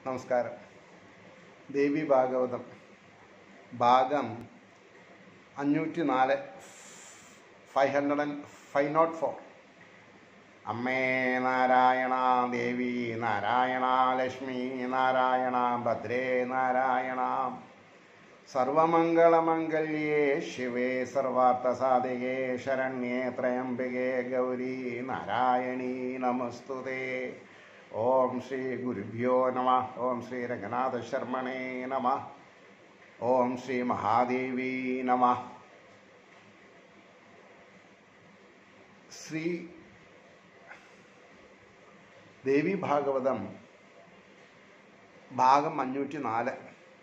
നമസ്കാരം ദേവി ഭാഗവതം ഭാഗം അഞ്ഞൂറ്റി നാല് five hundred and five nought four അമ്മേ നാരായണ ദേവി നാരായണ ലക്ഷ്മി നാരായണ ഭദ്രേ നാരായണ സർവമംഗളമംഗല്യേ ശിവേ സർവാർത്ഥസാധികേ ശരണ്യേ ത്രയംബികേ ഗൗരി നാരായണീ നമസ്തുതേ ഓം ശ്രീ ഗുരുഭ്യോ നമ ഓം ശ്രീ രംഗനാഥ ശർമ്മണേ നമ ഓം ശ്രീ മഹാദേവി നമ ശ്രീ ദേവി ഭാഗവതം ഭാഗം അഞ്ഞൂറ്റി നാല്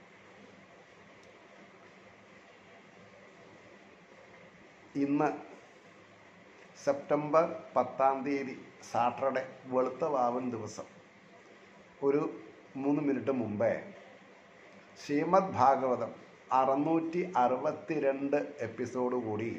ഇന്ന് സെപ്റ്റംബർ പത്താം തീയതി സാറ്റർഡേ വെളുത്ത വാവൻ ദിവസം ഒരു മൂന്ന് മിനിറ്റ് മുമ്പേ ശ്രീമദ് ഭാഗവതം അറുന്നൂറ്റി അറുപത്തിരണ്ട് എപ്പിസോഡ് കൂടി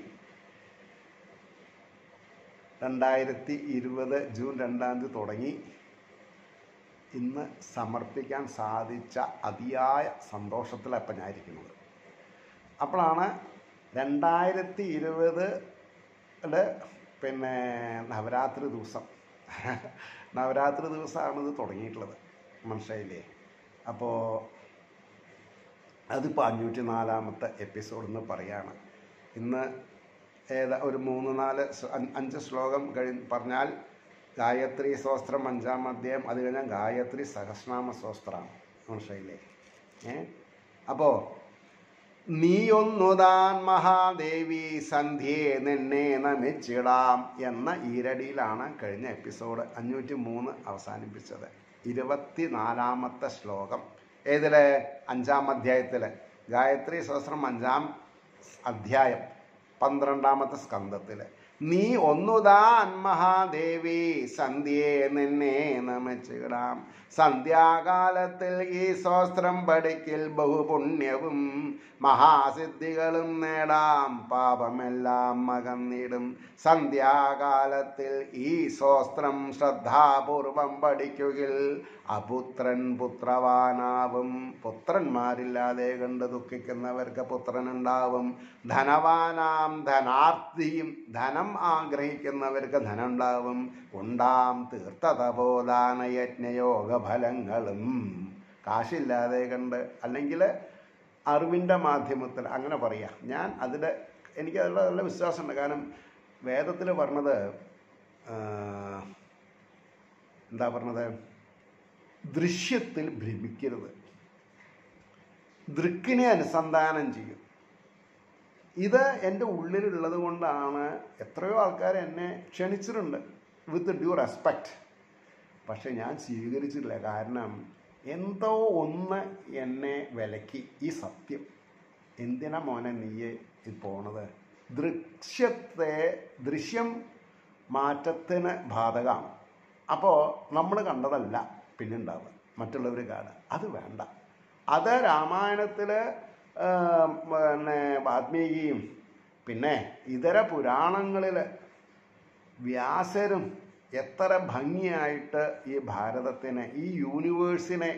രണ്ടായിരത്തി ഇരുപത് ജൂൺ രണ്ടാം തീയതി തുടങ്ങി ഇന്ന് സമർപ്പിക്കാൻ സാധിച്ച അതിയായ സന്തോഷത്തിലാണ് ഇപ്പം ഞാൻ ഇരിക്കുന്നത് അപ്പോഴാണ് രണ്ടായിരത്തി ഇരുപത് പിന്നെ നവരാത്രി ദിവസം നവരാത്രി ദിവസമാണ് ഇത് തുടങ്ങിയിട്ടുള്ളത് മനസ്സിലായില്ലേ അപ്പോൾ അതിപ്പോൾ അഞ്ഞൂറ്റി നാലാമത്തെ എപ്പിസോഡ് എന്ന് പറയാണ് ഇന്ന് ഏതാ ഒരു മൂന്ന് നാല് ശ്ല- അഞ്ച് അഞ്ച് ശ്ലോകം കഴി പറഞ്ഞാൽ ഗായത്രി സ്തോത്രം അഞ്ചാം അധ്യായം അത് കഴിഞ്ഞാൽ ഗായത്രി സഹസ്രനാമ സ്തോത്രമാണ് മനസ്സിലായില്ലേ ഏ അപ്പോൾ നീയൊന്നുതാൻ മഹാദേവി സന്ധ്യയെ നിന്നെ നമിച്ചിടാം എന്ന ഈരടിയിലാണ് കഴിഞ്ഞ എപ്പിസോഡ് അഞ്ഞൂറ്റി മൂന്ന് അവസാനിപ്പിച്ചത് ഇരുപത്തിനാലാമത്തെ ശ്ലോകം ഏതിലെ അഞ്ചാം അധ്യായത്തിലെ ഗായത്രി സഹസ്രം അഞ്ചാം അധ്യായം പന്ത്രണ്ടാമത്തെ സ്കന്ധത്തില് നീ ഒന്നുതാൻ മഹാദേവി സന്ധ്യയെ നിന്നെ നമിച്ചിടാം സന്ധ്യാകാലത്തിൽ ഈ സ്വസ്ത്രം പഠിക്കൽ ബഹുപുണ്യവും മഹാസിദ്ധികളും നേടാം പാപമെല്ലാം മകന്നിടും സന്ധ്യാകാലത്തിൽ ഈ സ്വസ്ത്രം ശ്രദ്ധാപൂർവം പഠിക്കുകിൽ അപുത്രൻ പുത്രവാനാവും പുത്രന്മാരില്ലാതെ കണ്ട് ദുഃഖിക്കുന്നവർക്ക് പുത്രനുണ്ടാവും ധനവാനാം ധനാർത്ഥിയും ധനം ആഗ്രഹിക്കുന്നവർക്ക് ധനമുണ്ടാവും ഉണ്ടാം തീർത്ഥതപോദാന യജ്ഞയോഗ ഫലങ്ങളും കാശില്ലാതെ കണ്ട് അല്ലെങ്കിൽ അറിവിൻ്റെ മാധ്യമത്തിൽ അങ്ങനെ പറയാം ഞാൻ അതിൽ എനിക്ക് അതിലുള്ള നല്ല വിശ്വാസമുണ്ട് കാരണം വേദത്തിൽ പറഞ്ഞത് ആ, എന്താ പറഞ്ഞത് ദൃശ്യത്തിൽ ഭ്രമിക്കരുത് ദൃക്കിനെ അനുസന്ധാനം ചെയ്യും ഇത് എൻ്റെ ഉള്ളിലുള്ളത് കൊണ്ടാണ് എത്രയോ ആൾക്കാർ എന്നെ ക്ഷണിച്ചിട്ടുണ്ട് വിത്ത് ഡ്യൂ റെസ്പെക്റ്റ് പക്ഷെ ഞാൻ സ്വീകരിച്ചിട്ടില്ല കാരണം എന്തോ ഒന്ന് എന്നെ വിലക്കി ഈ സത്യം എന്തിനാ മോനെ നീയെ ഇത് പോണത് ദൃശ്യത്തെ ദൃശ്യം മാറ്റത്തിന് ബാധകമാണ് അപ്പോൾ നമ്മൾ കണ്ടതല്ല പിന്നെ ഉണ്ടാവുക മറ്റുള്ളവർ കാണുക അത് വേണ്ട അത് രാമായണത്തിൽ പിന്നെ വാൽമീകിയും പിന്നെ ഇതര പുരാണങ്ങളിൽ വ്യാസരും എത്ര ഭംഗിയായിട്ട് ഈ ഭാരതത്തിനെ ഈ യൂണിവേഴ്സിനെ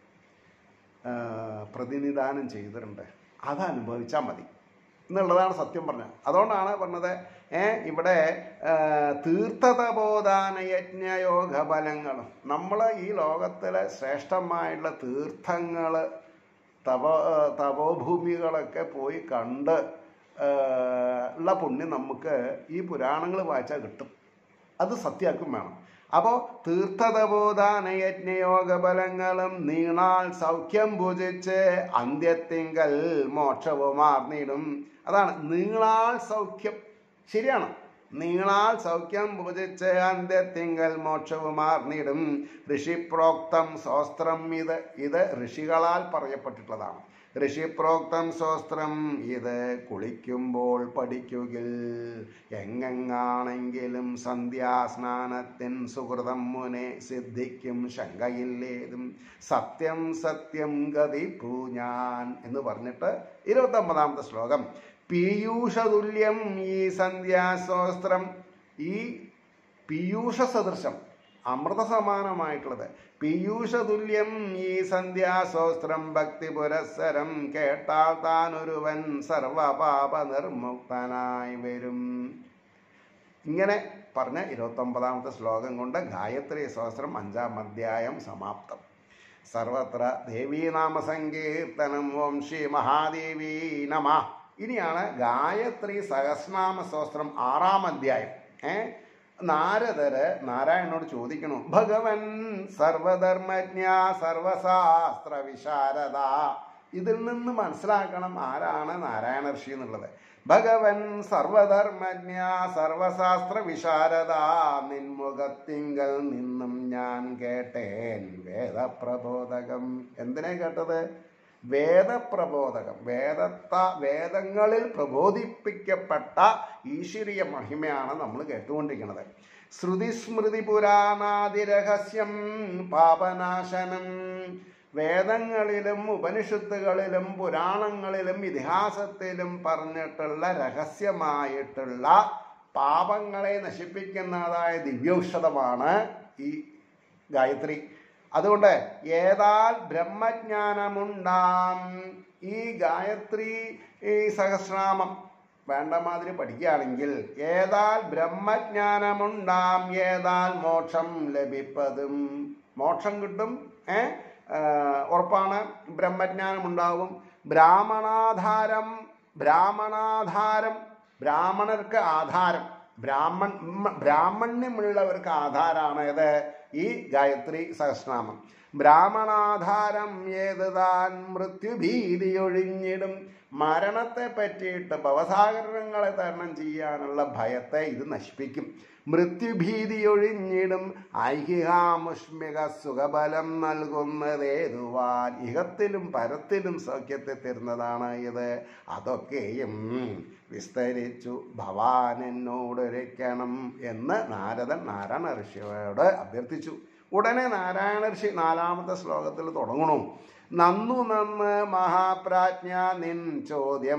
ആ, പ്രതിനിധാനം ചെയ്തിട്ടുണ്ട് അത് അനുഭവിച്ചാൽ മതി എന്നുള്ളതാണ് സത്യം പറഞ്ഞത് അതുകൊണ്ടാണ് പറഞ്ഞത് ഏ ഇവിടെ ആ, തീർത്ഥതബോധാന യജ്ഞയോഗ ഫലങ്ങളും നമ്മൾ ഈ ലോകത്തിലെ ശ്രേഷ്ഠമായിട്ടുള്ള തീർത്ഥങ്ങൾ തപ തപോഭൂമികളൊക്കെ പോയി കണ്ട് ആ, ഉള്ള പുണ്യം നമുക്ക് ഈ പുരാണങ്ങൾ വായിച്ചാൽ കിട്ടും അത് സത്യാക്കും വേണം അപ്പോൾ തീർത്ഥതബോധാന യജ്ഞയോഗ ഫലങ്ങളും നീണാൽ സൗഖ്യം ഭുജിച്ച് അന്ത്യത്തിങ്കൽ മോക്ഷവും ആർന്നിടും അതാണ് നീളാൽ സൗഖ്യം ശരിയാണ് നീളാൽ സൗഖ്യം ഭുജിച്ച് അന്ത്യത്തിങ്കൽ മോക്ഷവും ആർന്നിടും ഋഷിപ്രോക്തം സ്വസ്ത്രം ഇത് ഇത് ഋഷികളാൽ പറയപ്പെട്ടിട്ടുള്ളതാണ് ഋഷിപ്രോക്തം സ്വസ്ത്രം ഇത് കുളിക്കുമ്പോൾ പഠിക്കുകിൽ എങ്ങെങ്ങാണെങ്കിലും സന്ധ്യാസ്നാനത്തിൻ സുഹൃതം മുനെ സിദ്ധിക്കും ശങ്കയില്ലേതും സത്യം സത്യം ഗതി പൂഞ്ഞാൻ എന്ന് പറഞ്ഞിട്ട് ഇരുപത്തി ഒമ്പതാമത്തെ ശ്ലോകം പീയൂഷതുല്യം ഈ സന്ധ്യാസ്വസ്ത്രം ഈ പീയൂഷ സദൃശം അമൃത സമാനമായിട്ടുള്ളത് പീയൂഷതുല്യം ഈ സന്ധ്യാസോസ്ത്രം ഭക്തി പുരസ്സരം കേട്ടാൽ താൻ ഒരുവൻ സർവപാപ നിർമുക്തനായി വരും ഇങ്ങനെ പറഞ്ഞ ഇരുപത്തൊമ്പതാമത്തെ ശ്ലോകം കൊണ്ട് ഗായത്രി സഹസ്രം അഞ്ചാം അധ്യായം സമാപ്തം സർവത്ര ദേവീനാമ സങ്കീർത്തനം ഓം ശ്രീ മഹാദേവി നമ ഇനിയാണ് ഗായത്രി സഹസ്രനാമ സഹസ്രം ആറാം അധ്യായം ഏ നാരദര് നാരായണനോട് ചോദിക്കണു ഭഗവൻ സർവധർമ്മജ്ഞ സർവശാസ്ത്ര വിശാരദ ഇതിൽ നിന്ന് മനസ്സിലാക്കണം ആരാണ് നാരായണ ഋഷി എന്നുള്ളത് ഭഗവൻ സർവധർമ്മജ്ഞ സർവശാസ്ത്ര വിശാരദ നിൻമുഖത്തിങ്കൽ നിന്നും ഞാൻ കേട്ടേൻ വേദപ്രബോധകം എന്തിനെ കേട്ടത് വേദപ്രബോധകം വേദത്ത വേദങ്ങളിൽ പ്രബോധിപ്പിക്കപ്പെട്ട ഈശ്വരീയ മഹിമയാണ് നമ്മൾ കേട്ടുകൊണ്ടിരിക്കുന്നത് ശ്രുതിസ്മൃതി പുരാണാദിരഹസ്യം പാപനാശനം വേദങ്ങളിലും ഉപനിഷത്തുകളിലും പുരാണങ്ങളിലും ഇതിഹാസത്തിലും പറഞ്ഞിട്ടുള്ള രഹസ്യമായിട്ടുള്ള പാപങ്ങളെ നശിപ്പിക്കുന്നതായ ദിവ്യൌഷധമാണ് ഈ ഗായത്രി അതുകൊണ്ട് ഏതാൽ ബ്രഹ്മജ്ഞാനമുണ്ടാം ഈ ഗായത്രി ഈ സഹസ്രനാമം വേണ്ട മാതിരി പഠിക്കുകയാണെങ്കിൽ ഏതാൽ ബ്രഹ്മജ്ഞാനമുണ്ടാം ഏതാൽ മോക്ഷം ലഭിപ്പതും മോക്ഷം കിട്ടും ഏ ആ, ഉറപ്പാണ് ബ്രഹ്മജ്ഞാനം ഉണ്ടാവും ബ്രാഹ്മണാധാരം ബ്രാഹ്മണാധാരം ബ്രാഹ്മണർക്ക് ആധാരം ബ്രാഹ്മൺ ഉം, ബ്രാഹ്മണ്യമുള്ളവർക്ക് ആധാരമാണ് ഏത് ഈ ഗായത്രി സഹസ്രനാമം ബ്രാഹ്മണാധാരം ഏത് താൻ മൃത്യുഭീതി ഒഴിഞ്ഞിടും മരണത്തെ പറ്റിയിട്ട് ഭവസാഗരങ്ങളെ തരണം ചെയ്യാനുള്ള ഭയത്തെ ഇത് നശിപ്പിക്കും മൃത്യുഭീതി ഒഴിഞ്ഞിടും ഐഹികാമുഷ്മിക സുഖബലം നൽകുന്നതേതുവാൻ ഇഹത്തിലും പരത്തിലും സൗഖ്യത്തെ തരുന്നതാണ് ഇത് അതൊക്കെയും വിസ്തരിച്ചു ഭവാൻ എന്നോടൊരിക്കണം എന്ന് നാരദൻ നാരായണ ഋഷിയോട് അഭ്യർത്ഥിച്ചു ഉടനെ നാരായണ ഋഷി നാലാമത്തെ ശ്ലോകത്തിൽ തുടങ്ങണു നന്നു നന്ന് മഹാപ്രാജ്ഞ നിൻ ചോദ്യം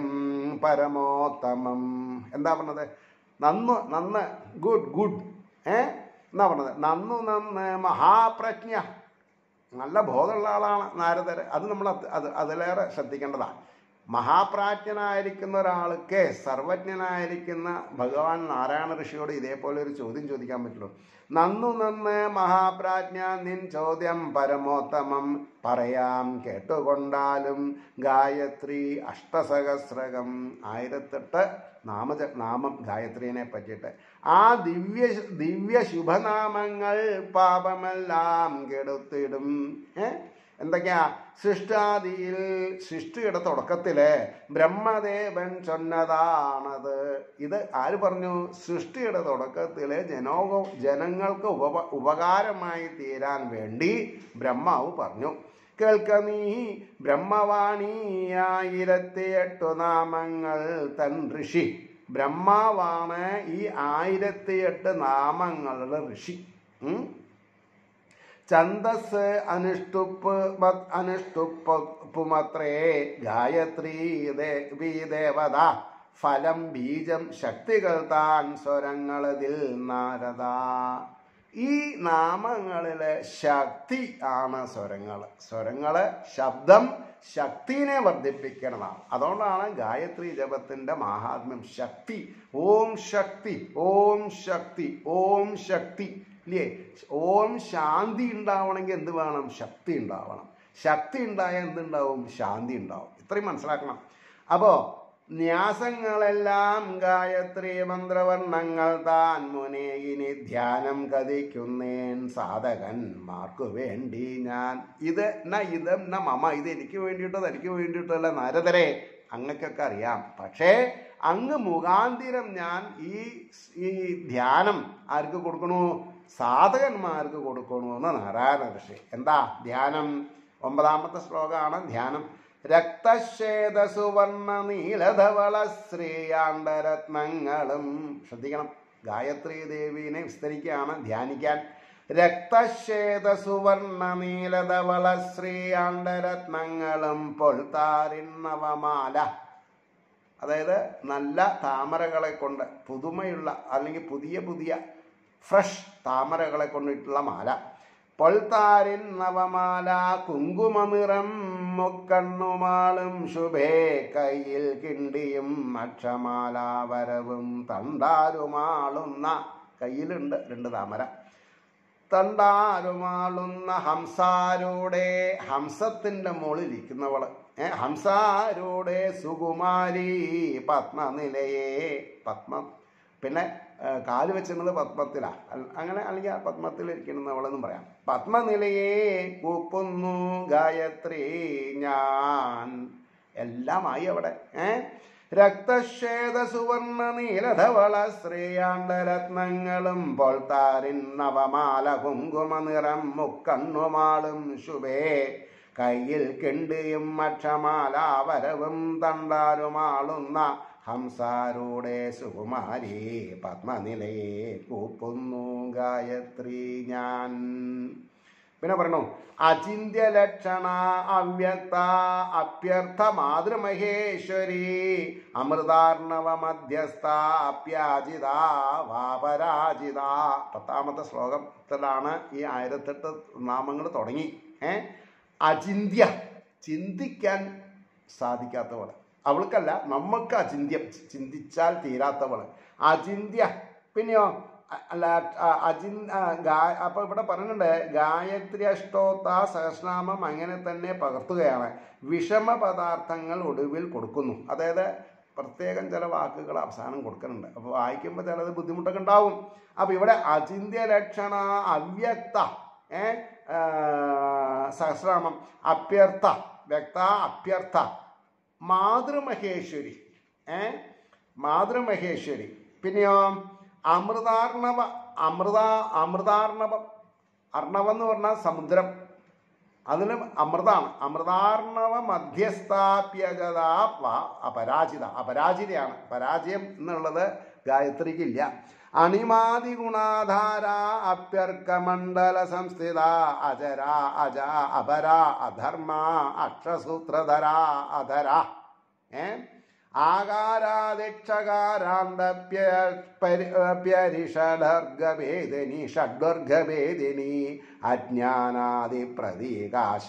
പരമോത്തമം എന്താ പറഞ്ഞത് നന്നു നന്ന് ഗുഡ് ഗുഡ് ഏ എന്നാ പറഞ്ഞത് നന്നു നന്ന് മഹാപ്രജ്ഞ നല്ല ബോധമുള്ള ആളാണ് നാരദര് അത് നമ്മൾ അത് അത് അതിലേറെ ശ്രദ്ധിക്കേണ്ടതാണ് മഹാപ്രാജ്ഞനായിരിക്കുന്ന ഒരാൾക്ക് സർവജ്ഞനായിരിക്കുന്ന ഭഗവാൻ നാരായണ ഋഷിയോട് ഇതേപോലെ ഒരു ചോദ്യം ചോദിക്കാൻ പറ്റുള്ളൂ നന്നു നന്ന് മഹാപ്രാജ്ഞ നിൻ ചോദ്യം പരമോത്തമം പറയാം കേട്ടുകൊണ്ടാലും ഗായത്രി അഷ്ടസഹസ്രകം ആയിരത്തെട്ട് നാമജ നാമം ഗായത്രീനെ പറ്റിയിട്ട് ആ ദിവ്യ ദിവ്യ ശുഭനാമങ്ങൾ പാപമെല്ലാം കെടുത്തിടും ഏ എന്തൊക്കെയാ സൃഷ്ടാദിയിൽ സൃഷ്ടിയുടെ തുടക്കത്തില് ബ്രഹ്മദേവൻ ചൊന്നതാണത് ഇത് ആര് പറഞ്ഞു സൃഷ്ടിയുടെ തുടക്കത്തില് ജനോക ജനങ്ങൾക്ക് ഉപ ഉപകാരമായി തീരാൻ വേണ്ടി ബ്രഹ്മാവ് പറഞ്ഞു കേൾക്ക നീ ബ്രഹ്മവാണി ആയിരത്തിയെട്ടു നാമങ്ങൾ തൻ ഋഷി ബ്രഹ്മാവാണ് ഈ ആയിരത്തിയെട്ട് നാമങ്ങളുടെ ഋഷി ഉം? ഛന്ദസ് അനുഷ്ടുപ്പ് മത് അനുഷ്ടുപ്പുമത്രേ ഗായത്രി ദേവി ദേവത ഫലം ബീജം ശക്തികൾ താൻ സ്വരങ്ങളതിൽ നാരദ ഈ നാമങ്ങളിലെ ശക്തി ആണ് സ്വരങ്ങൾ സ്വരങ്ങള് ശബ്ദം ശക്തിനെ വർദ്ധിപ്പിക്കുന്നതാണ് അതുകൊണ്ടാണ് ഗായത്രി ജപത്തിന്റെ മഹാത്മ്യം ശക്തി ഓം ശക്തി ഓം ശക്തി ഓം ശക്തി ഇല്ലേ ഓം ശാന്തി ഉണ്ടാവണമെങ്കിൽ എന്ത് വേണം ശക്തി ഉണ്ടാവണം ശക്തി ഉണ്ടായാൽ എന്തുണ്ടാവും ശാന്തി ഉണ്ടാവും ഇത്രയും മനസ്സിലാക്കണം അപ്പോൾ ന്യാസങ്ങളെല്ലാം ഗായത്രി മന്ത്രവർണ്ണങ്ങൾ താൻ മുനെ ഇനി ധ്യാനം കഥിക്കുന്നേൻ സാധകന്മാർക്കു വേണ്ടി ഞാൻ ഇത് ന ഇത് ന മമ ഇത് എനിക്ക് വേണ്ടിയിട്ടോ എനിക്ക് വേണ്ടിയിട്ടല്ല നരതരെ അങ്ങക്കൊക്കെ അറിയാം പക്ഷേ അങ്ങ് മുഖാന്തിരം ഞാൻ ഈ ഈ ധ്യാനം ആർക്ക് കൊടുക്കണു സാധകന്മാർക്ക് കൊടുക്കണു എന്ന് നാരായണ ഋഷി എന്താ ധ്യാനം ഒമ്പതാമത്തെ ശ്ലോകമാണ് ധ്യാനം രക്തശ്വേത സുവർണ നീലധവള ശ്രീയാണ്ടരത്നങ്ങളും ശ്രദ്ധിക്കണം ഗായത്രി ദേവീനെ വിസ്തരിക്കുകയാണ് ധ്യാനിക്കാൻ രക്തശ്വേത സുവർണ നീലധവള ശ്രീയാണ്ടരത്നങ്ങളും പൊൽത്താരിന്നവമാല അതായത് നല്ല താമരകളെ കൊണ്ട് പുതുമയുള്ള അല്ലെങ്കിൽ പുതിയ പുതിയ ഫ്രഷ് താമരകളെ കൊണ്ടിട്ടുള്ള മാല പൊൾത്താരിൻ നവമാല കുങ്കുമനിറം മുക്കണ്ണുമാളും ശുഭേ കയ്യിൽ കിണ്ടിയും അക്ഷമാല വരവും തണ്ടാരുമാളുന്ന കയ്യിലുണ്ട് രണ്ട് താമര തണ്ടാരുമാളുന്ന ഹംസാരൂടെ ഹംസത്തിന്റെ മുകളിൽ ഇരിക്കുന്നവള് ഏ ഹംസാരൂടെ സുകുമാരി പത്മനിലയെ പത്മം പിന്നെ ഏ, കാല് വെച്ചിരുന്നത് പത്മത്തിലാണ് അങ്ങനെ അല്ലെങ്കിൽ ആ പത്മത്തിൽ ഇരിക്കുന്നവളെന്നും പറയാം പത്മനിലയെ കൂപ്പുന്നു ഗായത്രി ഞാൻ എല്ലാമായി അവിടെ ഏ രക്തശ്വേത സുവർണ നീലധവള ശ്രീയാണ്ടരത്നങ്ങളും പൊൾത്താരിൻ നവമാല കുങ്കുമ നിറം മുക്കണ്ണുമാളും ശുഭേ കയ്യിൽ കിണ്ടിയും അക്ഷമാല വരവും തണ്ടാരുമാളുന്ന ഹംസാരൂടെ സുകുമാരി പത്മനിലയെ കൂപ്പുന്നു ഗായത്രി ഞാൻ പിന്നെ പറയണു അചിന്യ ലക്ഷണ അവ്യക്ത അപ്യർത്ഥ മാതൃമഹേശ്വരി അമൃതാർണവ മധ്യസ്ഥ അപ്യാജിത വാപരാജിത പത്താമത്തെ ശ്ലോകത്തിലാണ് ഈ ആയിരത്തെട്ട് നാമങ്ങൾ തുടങ്ങി ഏ അചിന്യ ചിന്തിക്കാൻ സാധിക്കാത്തവൾ അവൾക്കല്ല നമുക്ക് അചിന്യം ചിന്തിച്ചാൽ തീരാത്തവൾ അചിന്യ പിന്നെയോ അ- അല്ല അ- അചിൻ ആ, ഗാ- അപ്പൊ ഇവിടെ പറയുന്നുണ്ട് ഗായത്രി അഷ്ടോത്ത സഹസ്രനാമം അങ്ങനെ തന്നെ പകർത്തുകയാണ് വിഷമ പദാർത്ഥങ്ങൾ ഒടുവിൽ കൊടുക്കുന്നു അതായത് പ്രത്യേകം ചില വാക്കുകൾ അവസാനം കൊടുക്കുന്നുണ്ട് അപ്പോൾ വായിക്കുമ്പോൾ ചിലത് ബുദ്ധിമുട്ടൊക്കെ ഉണ്ടാവും അപ്പൊ ഇവിടെ അചിന്യ ലക്ഷണ അവ്യക്ത ഏ ആ, സഹസ്രനാമം അഭ്യർത്ഥ വ്യക്ത അഭ്യർത്ഥ മാതൃമഹേശ്വരി ഏ മാതൃമഹേശ്വരി പിന്നെയോ അമൃതാർണവ അമൃത അമൃതാർണവം അർണവം എന്ന് പറഞ്ഞാൽ സമുദ്രം അതിലും അമൃതാണ് അമൃതാർണവ മധ്യസ്ഥാപ്യജത അപരാജിത അപരാജിതയാണ് പരാജയം എന്നുള്ളത് ഗായത്രിക്കില്ല അണിമാതി ഗുണാധാര അപ്യർക്കമണ്ഡല സംസ്ഥിത അജര അജ അപര അധർമ്മ അക്ഷസൂത്രധര അധര ഏ ആകാരാദിക്ഷകാരാന്തപ്യരിഷഡർഗഭേദിനി ഷഡ്വർഗഭേദിനി അജ്ഞാനാദി പ്രതീകാശ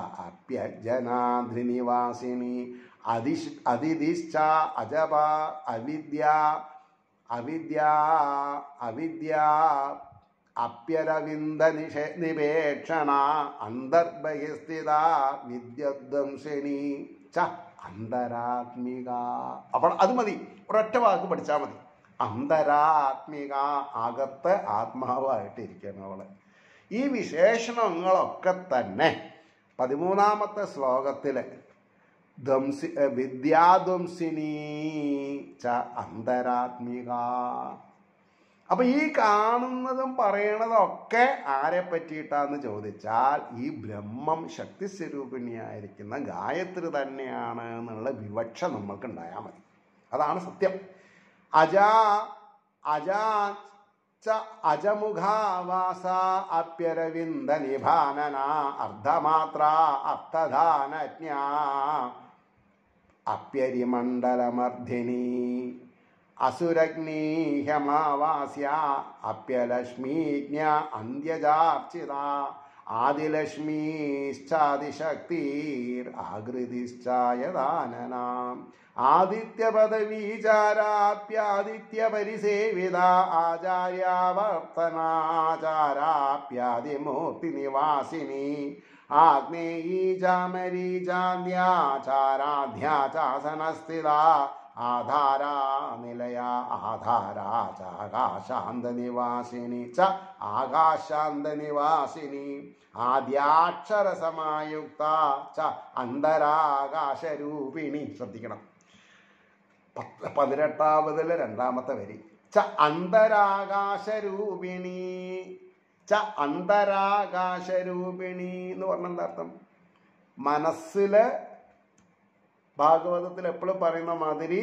അപ്യജനാദ്രിനിവാസിനി അതിശ് അതിദിശ്ച അജപ അവിദ്യ അവിദ്യ അവിദ്യ അപ്യരവിന്ദ നിഷ നിപേക്ഷണ അന്തർബഹിസ്ഥിത വിദ്യധ്വംസിനി ച അന്തരാത്മിക അപ്പോൾ അത് മതി ഒരൊറ്റ വാക്ക് പഠിച്ചാൽ മതി അന്തരാത്മിക അകത്ത് ആത്മാവായിട്ടിരിക്കണം അവള് ഈ വിശേഷണങ്ങളൊക്കെ തന്നെ പതിമൂന്നാമത്തെ ശ്ലോകത്തില് ധ്വംസി വിദ്യാധ്വംസിനി ച അന്തരാത്മിക അപ്പൊ ഈ കാണുന്നതും പറയണതൊക്കെ ആരെ പറ്റിയിട്ടാന്ന് ചോദിച്ചാൽ ഈ ബ്രഹ്മം ശക്തി സ്വരൂപിണിയായിരിക്കുന്ന ഗായത്രി തന്നെയാണ് എന്നുള്ള വിവക്ഷ നമ്മൾക്ക് ഉണ്ടായാൽ മതി അതാണ് സത്യം അജാ അജാ ച അജമുഖാവാസ അപ്യരവിന്ദ നിഭാനന അർദ്ധമാത്ര അർത്ഥധാനജ്ഞാ അപ്യരിമണ്ഡലമർദ്ധിനി അസുരഗ്നീഹമാവാസ്യ അപ്യലക്ഷ്മീജ്ഞ അന്ത്യജാർച്ചിത ആദിലക്ഷ്മീശ്ചാദിശക്തിർ ആകൃതിശ്ചായദാനനാം ആദിത്യപദവീചാരാപ്യാദിത്യപരിസേവിത ആചാര്യാവർത്തനാചാരാപ്യാദിമൂർത്തിനിവാസിനി ആഗ്നേയീജാമരീജാന്യാചാരാധ്യാ ചാസനസ്ഥിത ആധാരാ നിലയ ആധാരാ ചാകാശാന്തനിവാസിനി ച ആകാശാന്തനിവാസിനി ആദ്യാക്ഷരസമായുക്ത ച അന്തരാകാശരൂപിണി ശ്രദ്ധിക്കണം പത്ത് പതിനെട്ടാമതിലെ രണ്ടാമത്തെ വരി ച അന്തരാകാശരൂപിണി ച അന്തരാകാശരൂപിണി എന്ന് പറഞ്ഞ എന്താ അർത്ഥം മനസ്സില് ഭാഗവതത്തിൽ എപ്പോഴും പറയുന്ന മാതിരി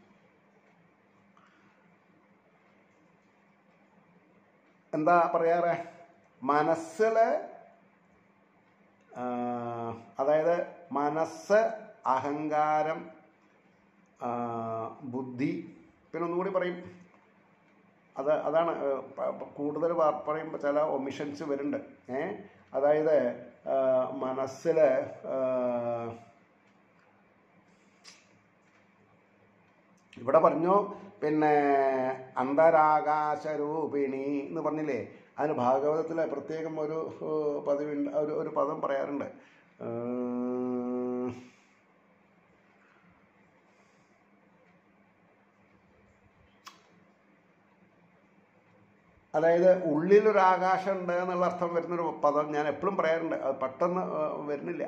എന്താ പറയാറ് മനസ്സില് ആ, അതായത് മനസ്സ് അഹങ്കാരം ആ, ബുദ്ധി പിന്നെ ഒന്നുകൂടി പറയും അത് അതാണ് ഏഹ്, പ- പ- കൂടുതൽ പ- പറയുമ്പോൾ ചില ഒമിഷൻസ് വരുന്നുണ്ട് ഏ അതായത് മനസ്സിൽ ഇവിടെ പറഞ്ഞു പിന്നെ അന്തരാകാശരൂപിണി എന്ന് പറഞ്ഞില്ലേ അതിന് ഭാഗവതത്തിലെ പ്രത്യേകം ഒരു ഏഹ്, പതിവുണ്ട് ഒരു ഒരു പദം പറയാറുണ്ട് ഏഹ്, അതായത് ഉള്ളിലൊരു ആകാശം ഉണ്ട് എന്നുള്ള അർത്ഥം വരുന്നൊരു പദം ഞാൻ എപ്പോഴും പറയാറുണ്ട് അത് പെട്ടെന്ന് ഏഹ്, വരുന്നില്ല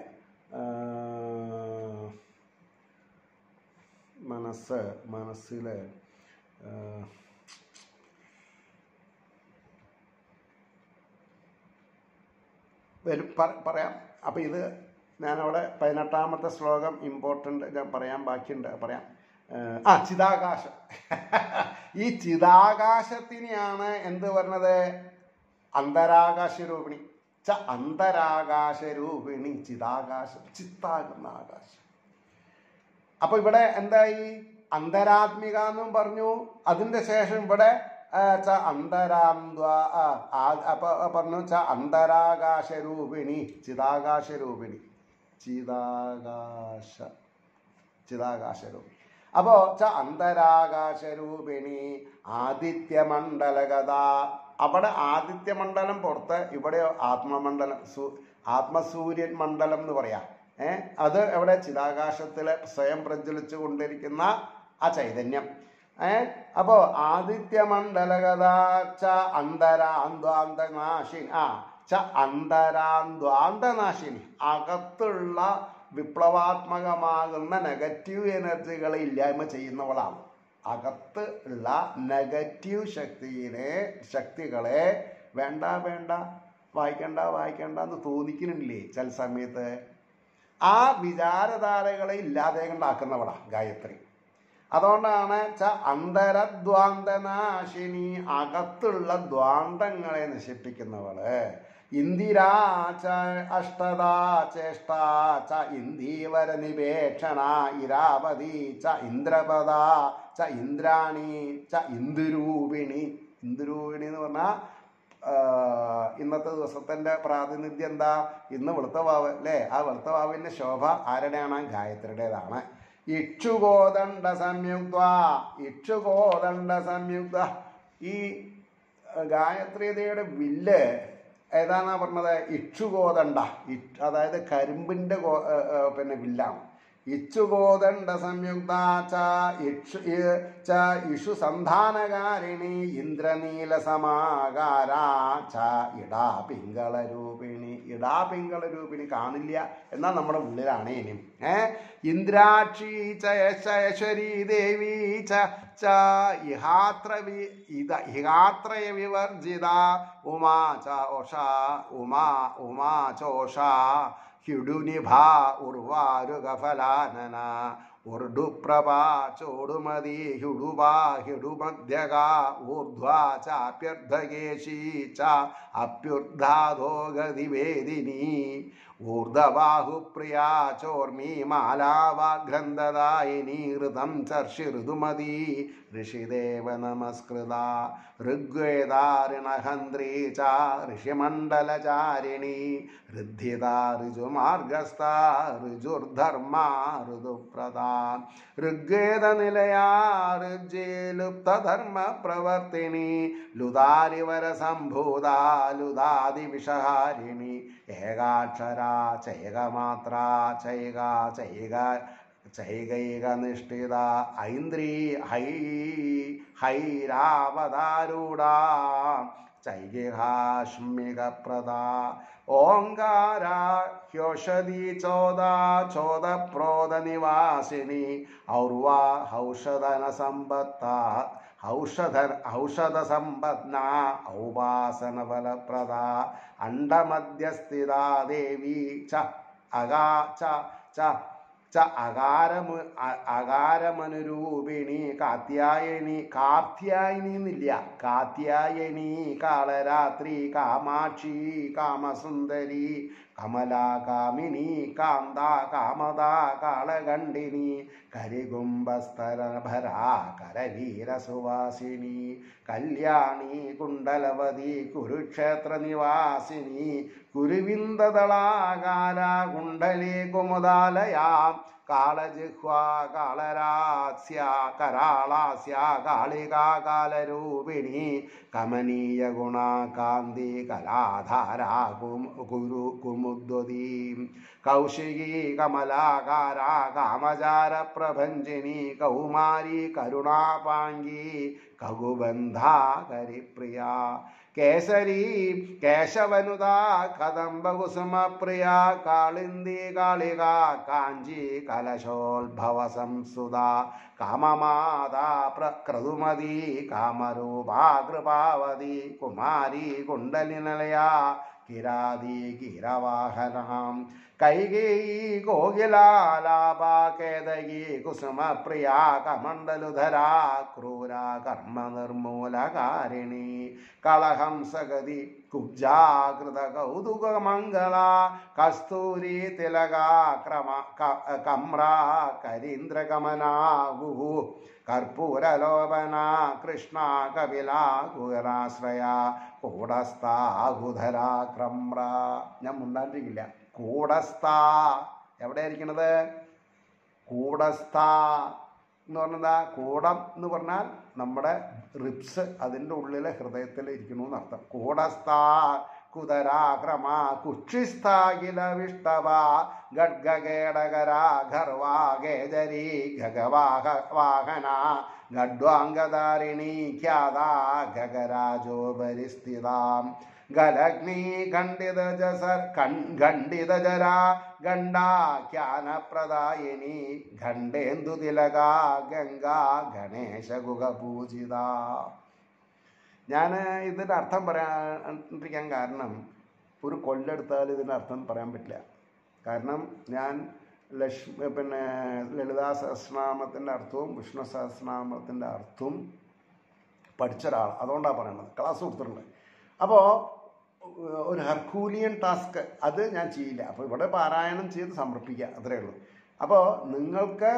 ഏഹ്, മനസ്സ് മനസ്സിൽ വരും പറ- പറയാം അപ്പം ഇത് ഞാനവിടെ പതിനെട്ടാമത്തെ ശ്ലോകം ഇമ്പോർട്ടൻ്റ് ഞാൻ പറയാൻ ബാക്കിയുണ്ട് പറയാം ഏഹ്, ആ ചിതാകാശം ഈ ചിതാകാശത്തിനെയാണ് എന്ത് പറഞ്ഞത് അന്തരാകാശരൂപിണി ച അന്തരാകാശരൂപിണി ചിതാകാശം ചിത്താകുന്ന ആകാശം അപ്പൊ ഇവിടെ എന്തായി അന്തരാത്മിക എന്നും പറഞ്ഞു അതിന്റെ ശേഷം ഇവിടെ ആ, ച അന്തരാന്ത ആ, ആ- അപ്പൊ പറഞ്ഞു ച അന്തരാകാശരൂപിണി ചിതാകാശരൂപിണി ചിതാകാശ ചിതാകാശരൂപിണി അപ്പോ ച അന്തരാകാശരൂപിണി ആദിത്യമണ്ഡലകഥ അവിടെ ആദിത്യമണ്ഡലം പുറത്ത് ഇവിടെ ആത്മമണ്ഡലം സു ആത്മസൂര്യൻ മണ്ഡലം എന്ന് പറയാം ഏ അത് എവിടെ ചിതാകാശത്തിലെ സ്വയം പ്രജ്വലിച്ചു കൊണ്ടിരിക്കുന്ന ആ ചൈതന്യം ഏ അപ്പോ ആദിത്യമണ്ഡലകഥ ച അന്തരാന്താന്തനാശിനി ആ ച അന്തരാന്താന്തനാശിനി അകത്തുള്ള വിപ്ലവാത്മകമാകുന്ന നെഗറ്റീവ് എനർജികളെ ഇല്ലായ്മ ചെയ്യുന്നവളാണ് അകത്ത് ഉള്ള നെഗറ്റീവ് ശക്തിയെ ശക്തികളെ വേണ്ട വേണ്ട വായിക്കണ്ട വായിക്കണ്ട എന്ന് തോന്നിക്കുന്നില്ലേ ചില സമയത്ത് ആ വിചാരധാരകളെ ഇല്ലാതെ കൊണ്ടാക്കുന്നവളാ ഗായത്രി അതുകൊണ്ടാണ് ച അന്തരദ്വാന്തനാശിനി അകത്തുള്ള ദ്വാന്തങ്ങളെ നശിപ്പിക്കുന്നവള് ഇന്ദിരാ ച അഷ്ടദാ ചേഷ്ട ച ഇന്ദീവര നിപേക്ഷണ ഇരാവതി ച ഇന്ദ്രപദ ച ഇന്ദ്രാണി ച ഇന്ദുരൂപിണി ഇന്ദുരൂപിണി എന്ന് പറഞ്ഞാൽ ഇന്നത്തെ ദിവസത്തിന്റെ പ്രാതിനിധ്യം എന്താ ഇന്ന് വെളുത്തവാവ് അല്ലേ ആ വെളുത്തവാവിന്റെ ശോഭ ആരുടെയാണ് ഗായത്രിയുടേതാണ് ഇക്ഷുകോദണ്ഡ സംയുക്ത ഇക്ഷുകോദണ്ഡ സംയുക്ത ഈ അഹ്, ഗായത്രിയുടെ വില്ല് ഏതാന്നാ പറഞ്ഞത് ഇക്ഷുകോദണ്ഡ ഇ- അതായത് കരിമ്പിന്റെ കോ- ഏ, ഏ, പിന്നെ വില്ലാണ് ഇച്ചുകോദണ്ഡ സംയുക്ത ച ഇക്ഷു ഇ- ച ഇഷു സന്ധാനകാരിണി ഇന്ദ്രനീല സമാകാര ച ഇടാ പിങ്കള രൂപിണി ഇടാ പിങ്കള രൂപിണി കാണില്ല എന്നാൽ നമ്മുടെ ഉള്ളിലാണ് ഇനിയും ഏ ഇന്ദ്രാക്ഷി ച യശരീ ദേവി ച ച ഇഹാത്ര വി ഇത ഇഹാത്രയ വിവർജിത ഉമാ ച ഓഷ ഉമാ ഉമാ ചോഷ ഹിഡുനിഭാ ഉർവാരുഗഫലാനന ഉർഡുപ്രഭാ ചോടുമതി ഹിഡുവാ ഹിഡുമധ്യക ഊർധ്വാ ചാപ്യർദ്ധകേശീ ച അപ്യുർധാധോ ഗതിവേദിനി ഊർധബാഹുപ്രിയാ ചോർമീ മാലാവാഗ്രന്ഥദായിനി ഋതം ചർഷി ഋതുമതി ഋഷിദേവ നമസ്കൃത ഋഗ്വേദാരിണഹന്ത്രീ ച ഋഷിമണ്ഡലചാരിണി ഋദ്ധിത ഋജുമാർഗസ്ഥ ഋജുർധർമ്മ ഋതുപ്രദ ഋഗ്വേദനിലയാ ഋജ്ജേലുപ്തധർമ്മ പ്രവർത്തിനി ലുതാരിവര സംഭൂത ലുതാദിവിഷഹാരിണി ഏകാക്ഷരാ ചൈകമാത്ര ചൈക ചൈക ചൈകൈകനിഷ്ഠിത ഐന്ദ്രീ ഹൈ ഹൈരാവതാരൂഢ ചൈകിഹാഷ്മികപ്രദ ഓങ്കാര ഹ്യോഷധി ചോദ ചോദപ്രോദ നിവാസിനി ഔർവാ ഔഷധന സമ്പത്ത ഔഷധ ഔഷധ സമ്പന്ന ഔപാസന ഫലപ്രദ അണ്ടമധ്യസ്ഥിത ദേവി ച അകാ ച ച ച അകാരമു അ- അകാരമനുരൂപിണി കാത്യായനി കാർത്യായനി എന്നില്ല കാത്യായനി കാളരാത്രി കാമാക്ഷി കാമസുന്ദരി കമലാകാമിനി കാന്ത കാമദ കാളകണ്ഠിനി കരികുംഭസ്തരഭരാ കരവീരസുവാസിനി കല്യാണി കുണ്ടലവതി കുരുക്ഷേത്ര നിവാസിനി കുരുവിന്ദളാകാര കുണ്ടലി കുമുദാലയാം കാളജിഹ്വാ കാളരാസ്യ കരാളാസ്യ കാളികാ കാലരൂപിണി കമനീയ ഗുണാകാന്തി കലാധാരാ കും കുരു കുമുദ്വതി കൗശികി കമലാകാര കാമചാര പ്രഭഞ്ജിനി കൗമാരി കരുണാപാംഗി കകുബന്ധാ കരിപ്രിയ കേസരി കേശവനുത കദംബകുസുമപ്രിയ കാളിന്തി കാളിക കാഞ്ചി കലശോത്ഭവ സംസുത കാമമാതാ പ്രക്രതുമതി കാമരൂപാ കൃപാവതി കുമാരി കുണ്ടലിനലയ കിരാതി കിരവാഹനാം കൈകേയി കോകിലാലാപാ കേതകി കുസുമപ്രിയ കമണ്ഡലുധരാ ക്രൂര കർമ്മ നിർമൂലകാരിണി കളഹംസഗതി കുബ്ജാകൃത കൗതുകമംഗള കസ്തൂരി തിലക ക്രമ കമ്ര കരീന്ദ്രകമനാ ഗുഹു കർപ്പൂരലോപന കൃഷ്ണ കപില കുഹരാശ്രയ കൂടസ്ഥാഹുധര ക്രമ്ര ഞാൻ മുണ്ടാണ്ടിരിക്കില്ല കൂടസ്ഥ എവിടെ ഇരിക്കണത് കൂടസ്ഥ എന്ന് പറഞ്ഞതാ കൂടം എന്ന് പറഞ്ഞാൽ നമ്മുടെ റിപ്സ് അതിൻ്റെ ഉള്ളിലെ ഹൃദയത്തിൽ ഇരിക്കണു എന്നർത്ഥം കൂടസ്ഥ കുതരാക്രമ കുക്ഷിസ്ഥാകില വിഷ്ടവ ഗഡ്ഗകേടകര ഗർവാ ഗേജരി ഗഗവാഹ വാഹന ഗഡ്വാംഗധാരിണി ഖ്യാത ഗഗരാജോപരിസ്ഥിതാം ഗലഗ്നി ഖണ്ഡിത ജസർ ഖണ്ഡിത ജര ഗണ്ഡാഖ്യാനപ്രദായിനി ഖണ്ഡേന്ദു തിലക ഗംഗാ ഗണേശ ഗുഹ പൂജിത ഞാൻ ഇതിൻ്റെ അർത്ഥം പറയാണ്ടിരിക്കാൻ കാരണം ഒരു കൊല്ലെടുത്താൽ ഇതിൻ്റെ അർത്ഥം പറയാൻ പറ്റില്ല കാരണം ഞാൻ ലക്ഷ്മി പിന്നെ ലളിതാ സഹസ്രനാമത്തിൻ്റെ അർത്ഥവും വിഷ്ണു സഹസ്രനാമത്തിൻ്റെ അർത്ഥവും പഠിച്ച ഒരാൾ അതുകൊണ്ടാണ് പറയുന്നത് ക്ലാസ് കൊടുത്തിട്ടുണ്ട് അപ്പോൾ ഒരു ഹർക്കൂലിയൻ ടാസ്ക് അത് ഞാൻ ചെയ്യില്ല അപ്പോൾ ഇവിടെ പാരായണം ചെയ്ത് സമർപ്പിക്കുക അത്രയേ ഉള്ളൂ അപ്പോൾ നിങ്ങൾക്ക്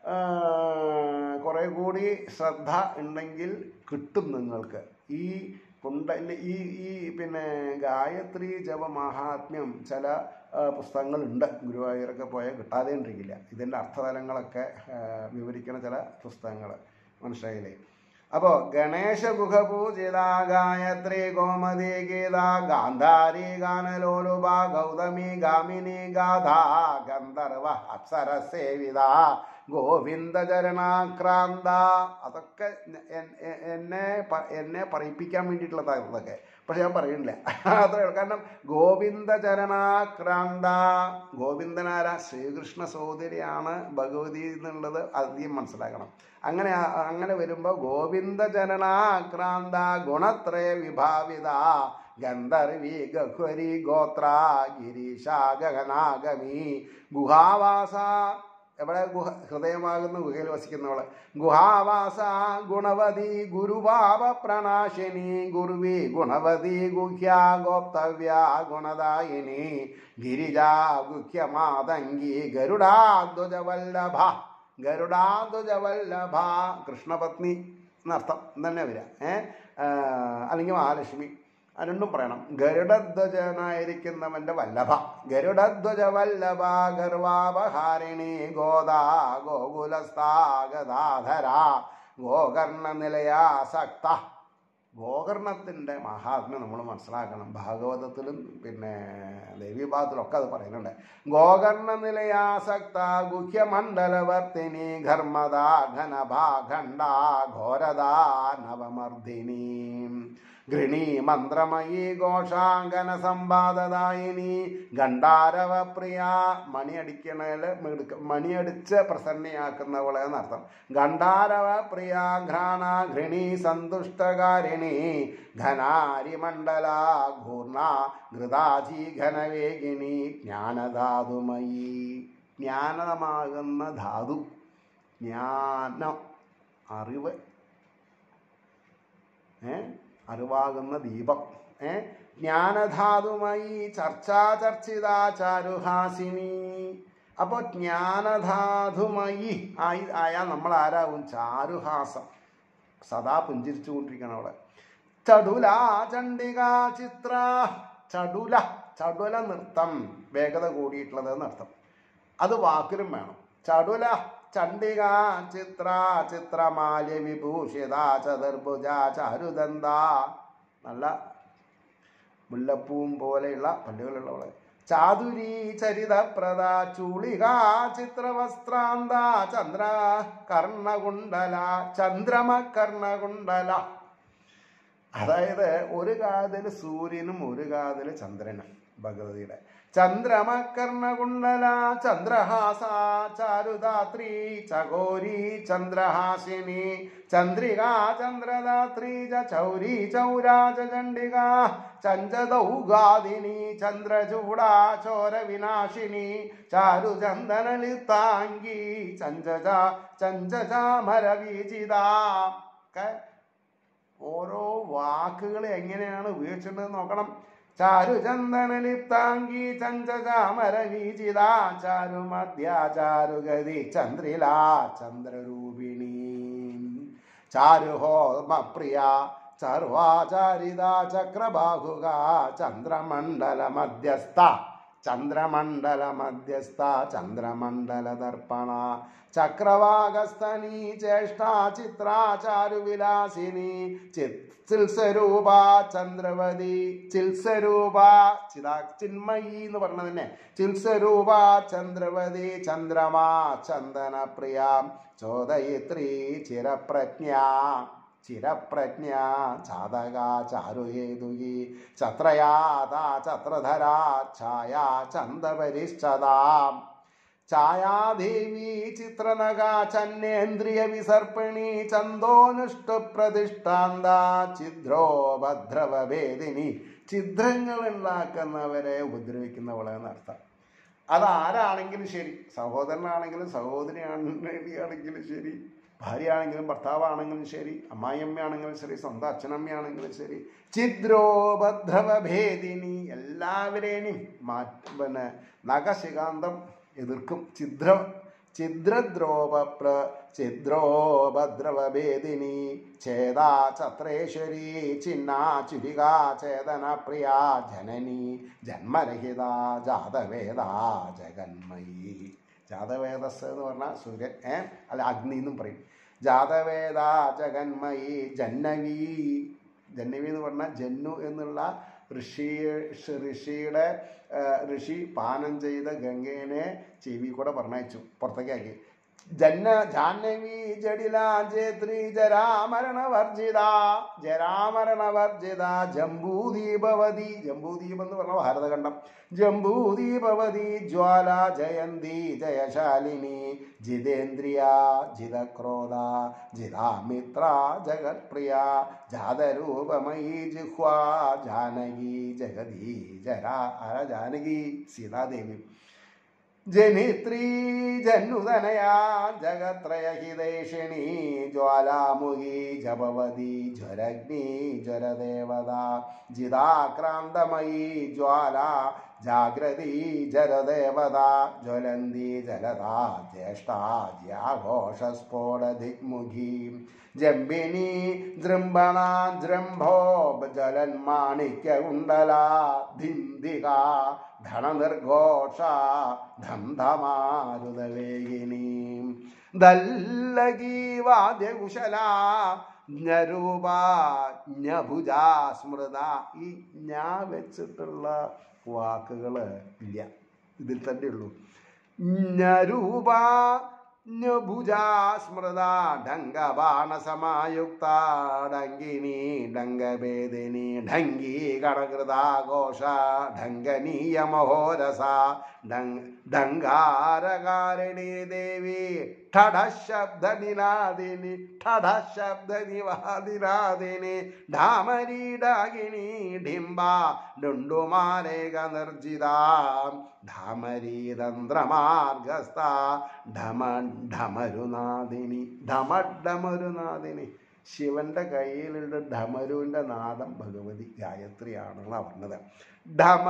കുറേ കൂടി ശ്രദ്ധ ഉണ്ടെങ്കിൽ കിട്ടും നിങ്ങൾക്ക് ഈ കുണ്ടല് ഈ ഈ പിന്നെ ഗായത്രി ജപ മഹാത്മ്യം ചില പുസ്തകങ്ങളുണ്ട് ഗുരുവായൂരൊക്കെ പോയാൽ കിട്ടാതെ ഉണ്ടിരിക്കില്ല ഇതിൻ്റെ അർത്ഥതലങ്ങളൊക്കെ വിവരിക്കുന്ന ചില പുസ്തകങ്ങൾ മനസ്സിലായില്ലേ അപ്പോൾ ഗണേശ ഗുഹ പൂജിത ഗായത്രി ഗോമതി ഗീത ഗാന്ധാരി ഗാനലോലുപ ഗൗതമി ഗാമിനി ഗാഥ ഗന്ധർവ അപ്സര സേവിത ഗോവിന്ദ ചരണാക്രാന്ത അതൊക്കെ എന്നെ എന്നെ പറയിപ്പിക്കാൻ വേണ്ടിയിട്ടുള്ളതാണ് ഇതൊക്കെ പക്ഷെ ഞാൻ പറയുന്നില്ല അത്രേ ഉള്ളൂ കാരണം ഗോവിന്ദ ചരണാക്രാന്ത ഗോവിന്ദനാര ശ്രീകൃഷ്ണ സഹോദരിയാണ് ഭഗവതി എന്നുള്ളത് ആദ്യം മനസ്സിലാക്കണം അങ്ങനെ അങ്ങനെ വരുമ്പോൾ ഗോവിന്ദ ജനനാക്രാന്ത ഗുണത്രയ വിഭാവിത ഗന്ധർവി ഗഹ്വരി ഗോത്ര ഗിരീശ ഗഗനാഗമി ഗുഹാവാസ എവിടെ ഗുഹ ഹൃദയമാകുന്ന ഗുഹയിൽ വസിക്കുന്നവള് ഗുഹാവാസ ഗുണവതി ഗുരുഭാവ പ്രണാശിനി ഗുരുവി ഗുണവതി ഗുഹ്യ ഗോപ്തവ്യ ഗുണദായിനി ഗിരിജ ഗുഹ്യമാതങ്കി ഗരുഡാധ്വജവല്ലഭ ഗരുഡാധ്വജവല്ലഭ കൃഷ്ണപത്നി എന്നർത്ഥം തന്നെ വരിക ഏ അല്ലെങ്കിൽ മഹാലക്ഷ്മി രണ്ടും പറയണം ഗരുഡധ്വജനായിരിക്കുന്നവന്റെ വല്ലഭ ഗരുഡധ്വജ വല്ലഭ ഗർവാപഹാരിണി ഗോദാ ഗോകുലസ്ഥാഗതാധര ഗോകർണ നിലയാസക്ത ഗോകർണത്തിൻ്റെ മഹാത്മ്യം നമ്മൾ മനസ്സിലാക്കണം ഭാഗവതത്തിലും പിന്നെ ദേവീഭാഗത്തിലൊക്കെ അത് പറയുന്നുണ്ട് ഗോകർണ നിലയാസക്ത ഗുഹ്യമണ്ഡലവർത്തിനി ഘർമ്മദ ഘനഭാഖണ്ഡ ഘോരദ നവമർദ്ദിനി ഗൃണീ മന്ത്രമയീ ഘോഷാങ്കന സമ്പാദദായിനി ഗണ്ഡാരവ പ്രിയ മണിയടിക്കണേല് മിടുക്ക മണിയടിച്ച് പ്രസന്നയാക്കുന്നവളെ എന്നർത്ഥം ഗണ്ഡാരവ പ്രിയ ഘ്രാണ ഘൃണി സന്തുഷ്ടകാരിണി ഘനാരിമണ്ഡല ഘൂർണ ഘൃതാജി ഘനവേഗിനി ജ്ഞാനധാതുമയി ജ്ഞാനമാകുന്ന ധാതു ജ്ഞാനം അറിവ് ഏ അറിവാകുന്ന ദീപം ഏ ജ്ഞാനധാതുമയി ചർച്ചാ ചർച്ചിത ചാരുഹാസിനി അപ്പോൾ ജ്ഞാനധാതുമയി ആയി ആയാൽ നമ്മൾ ആരാകും ചാരുഹാസം സദാ പുഞ്ചിരിച്ചുകൊണ്ടിരിക്കണം അവളെ ചടുല ചണ്ഡിക ചിത്ര ചടുല ചടുല നൃത്തം വേഗത കൂടിയിട്ടുള്ളത് എന്നർത്ഥം അത് വാക്കിലും വേണം ചടുല ചണ്ഡിക ചിത്ര ചിത്രമാല്യ വിഭൂഷിത ചതുർഭുജ ചാരുദന്ത നല്ല മുല്ലപ്പൂവും പോലെയുള്ള പല്ലുകളുള്ളവള് ചാതുരി ചരിതപ്രദ ചൂളിക ചിത്രവസ്ത്രാന്ത ചന്ദ്ര കർണകുണ്ടല ചന്ദ്രമ കർണകുണ്ടല അതായത് ഒരു കാതിൽ സൂര്യനും ഒരു കാതിൽ ചന്ദ്രനും ഭഗവതിയുടെ ചന്ദ്രമ കർണകുണ്ടല ചന്ദ്രഹാസ ചാരുദാത്രി ചകോരി ചന്ദ്രഹാസിനി ചന്ദ്രിക ചന്ദ്രദാത്രി ച ചൗരി ചൗരാജ ചണ്ഡിക ചഞ്ചദൗഗാദിനി ചന്ദ്രചൂടാ ചോര വിനാശിനി ചാരുചന്ദനലിത്താങ്കി ചഞ്ചജ ചഞ്ചചാമരവീചിത ഒക്കെ ഓരോ വാക്കുകൾ എങ്ങനെയാണ് ഉപയോഗിച്ചിട്ടുണ്ടെന്ന് നോക്കണം ചാരുചന്ദനലിപ്താംഗി ചഞ്ചചാമരവീചിത ചാരുമധ്യ ചാരുഗതി ചന്ദ്രില ചന്ദ്രരൂപിണി ചാരുഹോമപ്രിയ സർവാചാരിത ചക്രബാഹുക ചന്ദ്രമണ്ഡല മധ്യസ്ഥ ചന്ദ്രമണ്ഡല മധ്യസ്ഥ ചന്ദ്രമണ്ഡല ദർപ്പണ ചക്രവാകസ്തനി ചേഷ്ട ചിത്ര ചാരുവിലാസിനി ചിത്സ്വരൂപ ചന്ദ്രവതി ചിത്സ്വരൂപ ചിതാ ചിന്മയി എന്ന് പറഞ്ഞത് തന്നെ ചിത്സ്വരൂപ ചന്ദ്രവതി ചന്ദ്രമാ ചന്ദനപ്രിയ ചോദയിത്രി ചിരപ്രജ്ഞ ചിരപ്രജ്ഞ ചാതക ചാരുഹേതുകി ചത്രയാത ചത്രധര ഛായ ചന്ദപരിശ്ചതാം ഛായാദേവി ചിത്രനഗ ചന്നേന്ദ്രിയ വിസർപ്പിണി ചന്തോനുഷ്ടു പ്രതിഷ്ഠാന്ത ഛിദ്രോ ഭദ്രവഭേദിനി ഛിദ്രങ്ങൾ ഉണ്ടാക്കുന്നവരെ ഉപദ്രവിക്കുന്നവളെ എന്നർത്ഥം അതാരാണെങ്കിലും ശരി സഹോദരനാണെങ്കിലും സഹോദരിയാണെങ്കിലും ശരി ഭാര്യയാണെങ്കിലും ഭർത്താവാണെങ്കിലും ശരി അമ്മായിയമ്മയാണെങ്കിലും ശരി സ്വന്തം അച്ഛനമ്മയാണെങ്കിലും ശരി ചിദ്രോപദ്രവഭേദിനി എല്ലാവരെയും മാറ്റ പിന്നെ നഖശികാന്തം എതിർക്കും ഛിദ്ര ഛിദ്രദ്രോപപ്ര ഛിദ്രോപദ്രവഭേദിനി ഛേദാ ചത്രേശ്വരി ചിന്ന ചുരിക ചേതന പ്രിയ ജനനി ജന്മരഹിത ജാതവേദ ജഗന്മയി ജാതവേദസ് എന്ന് പറഞ്ഞാൽ സൂര്യൻ ഏ അല്ല അഗ്നി എന്നും പറയും ജാതവേദ ജഗന്മയി ജന്നവി ജന്നവി എന്ന് പറഞ്ഞാൽ ജന്നു എന്നുള്ള ഋഷി ഋഷിയുടെ ആ, ഋഷി പാനം ചെയ്ത ഗംഗേനെ ചെവി കൂടെ പറഞ്ഞയച്ചു പുറത്തേക്കാക്കി ജന്ന ജാഹ്നവി ജഡില ജേത്രി ജരാമരണവർജിത ജരാമരണവർജിത ജംബൂദീപവതി ജംബൂദീപം എന്ന് പറഞ്ഞ ഭാരതഖണ്ഡം ജംബൂദീപവതി ജ്വാല ജയന്തി ജയശാലിനി ജിതേന്ദ്രിയ ജിതക്രോധ ജിതാമിത്ര ജഗത്പ്രിയ ജാതരൂപമയി ജിഹ്വാ ജാനകി ജഗതി ജരാ അര ജാനകി സീതാദേവി ജനിത്രീ ജന്നുതനയാ ജഗത്രയഹിതേഷിണി ജ്വാലാമുഖി ജപവതി ജ്വരഗ്നി ജ്വരദേവത ജിതാക്രാന്തമയി ജ്വാല ജാഗ്രതി ജലദേവത ജ്വലന്തി ജലതാ ജ്യേഷ്ഠാ ജ്യാഘോഷസ്ഫോടദിഗ്മുഖി ജംബിനി ജൃംഭണ ജൃംഭോ ജലന്മാണിക്യ കുണ്ടല ധിന്ദിക ധനനിർഘോഷ ധംധമാരുതവേഗിനി ദല്ലകീ വാദ്യകുശല ജ്ഞരൂപ ജ്ഞഭുജ സ്മൃത ഈ ഞാ വെച്ചിട്ടുള്ള വാക്കുകൾ ഇല്ല ഇതിൽ തന്നെ ഉള്ളൂ ജ്ഞരൂപ ജ്ഞഭുജ സ്മൃത ഡംഗബാണസമായുക്ത ഡങ്കിനി ഡംഗഭേദിനി ഡങ്കി കടകൃതാഘോഷ ഡങ്കനീയ മഹോരസ ഡങ് ഡങ്കാരകാരിണി ദേവി ഠടശബ്ദനിനാദിനി ഠടശബ്ദനിവാദിനാദിനി ഢാമരീഡാകിനി ഡിംബ ഡുണ്ടുമാലേക നിർജിത ഢാമരീതന്ത്രമാർഗസ്ഥ ഢമ ഢമരുനാദിനി ഢമഡമരുനാദിനി ശിവന്റെ കയ്യിലുള്ള ഡമരുവിൻ്റെ നാദം ഭഗവതി ഗായത്രിയാണെന്നാണ് പറഞ്ഞത് ഡമ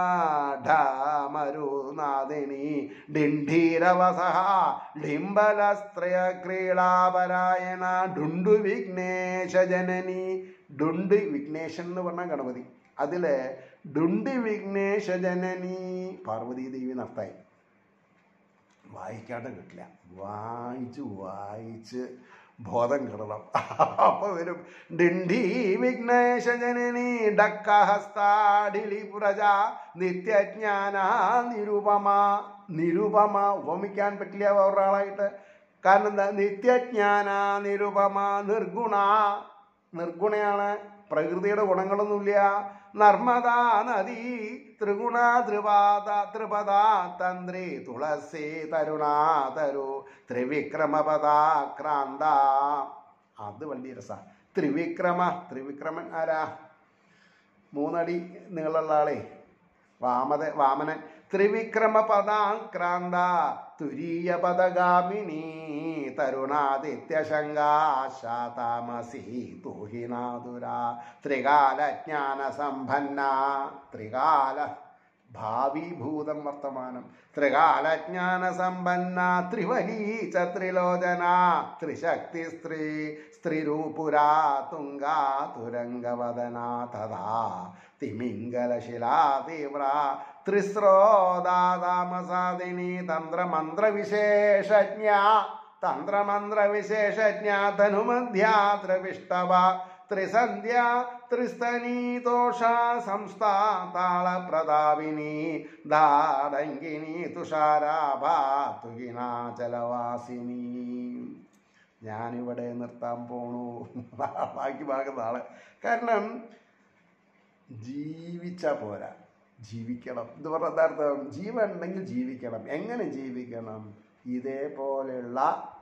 ഡമരുനാദിനി ഡിണ്ഡീരവസഹ ഡിംബലസ്ത്രയ ക്രീഡാപരായണ ഡുണ്ടു വിഘ്നേശ ജനനി ഡുണ്ട് വിഘ്നേശൻ എന്ന് പറഞ്ഞ ഗണപതി അതിലെ ഡുണ്ട് വിഘ്നേശ ജനനി പാർവതി ദേവി നർത്തായി വായിക്കാണ്ട് കിട്ടില്ല വായിച്ച് വായിച്ച് ബോധം കിടണം അപ്പൊ വരും ഡിണ്ഡി വിഘ്നേശ ജനനി ഡക്കഹസ്താഡിലി പുരജ നിത്യജ്ഞാന നിരുപമ നിരുപമ ഉപമിക്കാൻ പറ്റില്ല ഒരാളായിട്ട് കാരണം എന്താ നിത്യജ്ഞാന നിരുപമ നിർഗുണ നിർഗുണയാണ് പ്രകൃതിയുടെ ഗുണങ്ങളൊന്നുമില്ല നർമ്മദാ നദി ത്രിഗുണ ത്രിപാദ ത്രിപദ തന്ത്രി തുളസി തരുണാ തരു ത്രിവിക്രമപദാക്രാന്ത അത് വലിയ രസ ത്രിവിക്രമ ത്രിവിക്രമൻ ആരാ മൂന്നടി നീളമുള്ള ആളെ വാമത വാമനൻ ത്രിവിക്രമ പദാക്രാന്ത തുരീയ പദഗാമിനി തരുണാദിത്യശങ്കാശാതാമസി തൂഹിനാതുര ത്രികാലജ്ഞാന സമ്പന്ന ത്രികാല ഭാവിഭൂതം വർത്തമാനം ത്രികാലജ്ഞാന സമ്പന്ന ത്രിവലീ ച ത്രിലോചന ത്രിശക്തി സ്ത്രീ സ്ത്രീരൂപുരാ തുംഗാ തുരംഗവദന തഥാ തിമിംഗലശിലാ തീവ്ര ത്രിസ്രോദാതാമസാദിനി തന്ത്രമന്ത്രവിശേഷജ്ഞ തന്ത്രമന്ത്രവിശേഷജ്ഞ ധനുമധ്യാത്രവിഷ്ടവ ത്രിസന്ധ്യ ത്രിസ്തനീതോഷ സംസ്ഥാ താളപ്രതാപിനി ദാടങ്കിനി തുഷാരാഭാ തുഹിനാചലവാസിനി ഞാനിവിടെ നിർത്താൻ പോണു ബാക്കി ഭാഗം നാളെ കാരണം ജീവിച്ചാൽ പോരാ ജീവിക്കണം എന്ന് പറഞ്ഞ എന്താർത്ഥം ജീവൻ ഉണ്ടെങ്കിൽ ജീവിക്കണം എങ്ങനെ ജീവിക്കണം ഇതേപോലെയുള്ള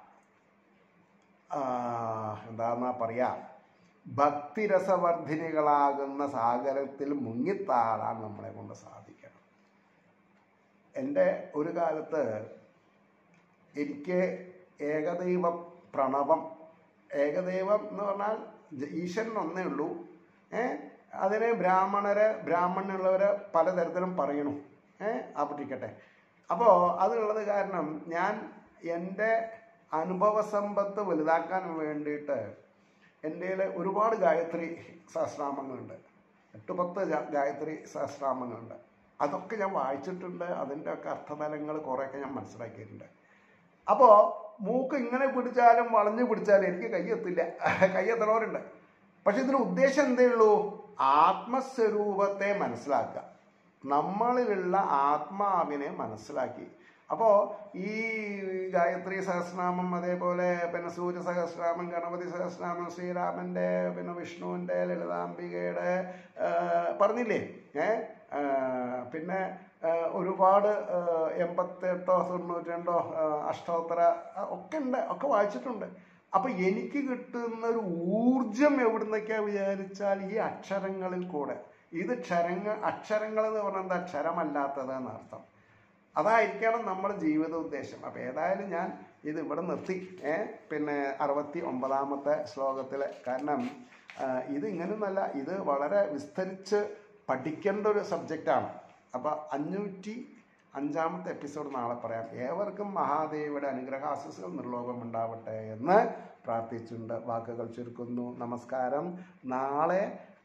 എന്താന്നാ പറയാ ഭക്തിരസവർദ്ധിനികളാകുന്ന സാഗരത്തിൽ മുങ്ങിത്താഴാൻ നമ്മളെ കൊണ്ട് സാധിക്കണം എൻ്റെ ഒരു കാലത്ത് എനിക്ക് ഏകദൈവം പ്രണവം ഏകദൈവം എന്ന് പറഞ്ഞാൽ ഈശ്വരൻ ഒന്നേ ഉള്ളൂ ഏ അതിനെ ബ്രാഹ്മണര് ബ്രാഹ്മണനുള്ളവര് പലതരത്തിലും പറയണു ഏ ആപട്ടിക്കട്ടെ അപ്പോൾ അതുള്ളത് കാരണം ഞാൻ എൻ്റെ അനുഭവ സമ്പത്ത് വലുതാക്കാൻ വേണ്ടിയിട്ട് എൻ്റെ ഒരുപാട് ഗായത്രി സഹസ്രാമങ്ങളുണ്ട് എട്ട് പത്ത് ഗായത്രി സഹസ്രാമങ്ങളുണ്ട് അതൊക്കെ ഞാൻ വായിച്ചിട്ടുണ്ട് അതിൻ്റെ ഒക്കെ അർത്ഥതലങ്ങൾ കുറേയൊക്കെ ഞാൻ മനസ്സിലാക്കിയിട്ടുണ്ട് അപ്പോൾ മൂക്ക് ഇങ്ങനെ പിടിച്ചാലും വളഞ്ഞു പിടിച്ചാലും എനിക്ക് കയ്യെത്തില്ല കയ്യെത്തണവരുണ്ട് പക്ഷെ ഇതിന് ഉദ്ദേശം എന്തേ ഉള്ളൂ ആത്മസ്വരൂപത്തെ മനസ്സിലാക്കുക നമ്മളിലുള്ള ആത്മാവിനെ മനസ്സിലാക്കി അപ്പോൾ ഈ ഗായത്രി സഹസ്രനാമം അതേപോലെ പിന്നെ സൂര്യ സഹസ്രനാമം ഗണപതി സഹസ്രനാമം ശ്രീരാമൻ്റെ പിന്നെ വിഷ്ണുവിൻ്റെ ലളിതാംബികയുടെ പറഞ്ഞില്ലേ ഏ പിന്നെ ഒരുപാട് എൺപത്തെട്ടോ തൊണ്ണൂറ്റിരണ്ടോ അഷ്ടോത്തര ഒക്കെ ഉണ്ട് ഒക്കെ വായിച്ചിട്ടുണ്ട് അപ്പൊ എനിക്ക് കിട്ടുന്ന ഒരു ഊർജം എവിടുന്നൊക്കെയാ വിചാരിച്ചാൽ ഈ അക്ഷരങ്ങളിൽ കൂടെ ഇത് ക്ഷരങ്ങൾ അക്ഷരങ്ങൾ എന്ന് പറഞ്ഞാൽ എന്താ ക്ഷരമല്ലാത്തത് എന്നർത്ഥം അതായിരിക്കണം നമ്മുടെ ജീവിത ഉദ്ദേശം അപ്പം ഏതായാലും ഞാൻ ഇത് ഇവിടെ നിർത്തി ഏ പിന്നെ അറുപത്തി ഒമ്പതാമത്തെ ശ്ലോകത്തിലെ കാരണം ഇത് ഇങ്ങനെയൊന്നല്ല ഇത് വളരെ വിസ്തരിച്ച് പഠിക്കേണ്ട ഒരു സബ്ജക്റ്റാണ് അപ്പോൾ അഞ്ഞൂറ്റി അഞ്ചാമത്തെ എപ്പിസോഡ് നാളെ പറയാം ഏവർക്കും മഹാദേവിയുടെ അനുഗ്രഹാശിസുകൾ നിർലോകം ഉണ്ടാവട്ടെ എന്ന് പ്രാർത്ഥിച്ചുകൊണ്ട് വാക്കുകൾ ചുരുക്കുന്നു നമസ്കാരം നാളെ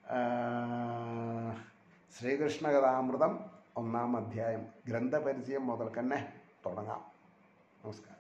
ശ്രീകൃഷ്ണ കഥാമൃതം ഒന്നാം അധ്യായം ഗ്രന്ഥപരിചയം മുതൽ തന്നെ തുടങ്ങാം നമസ്കാരം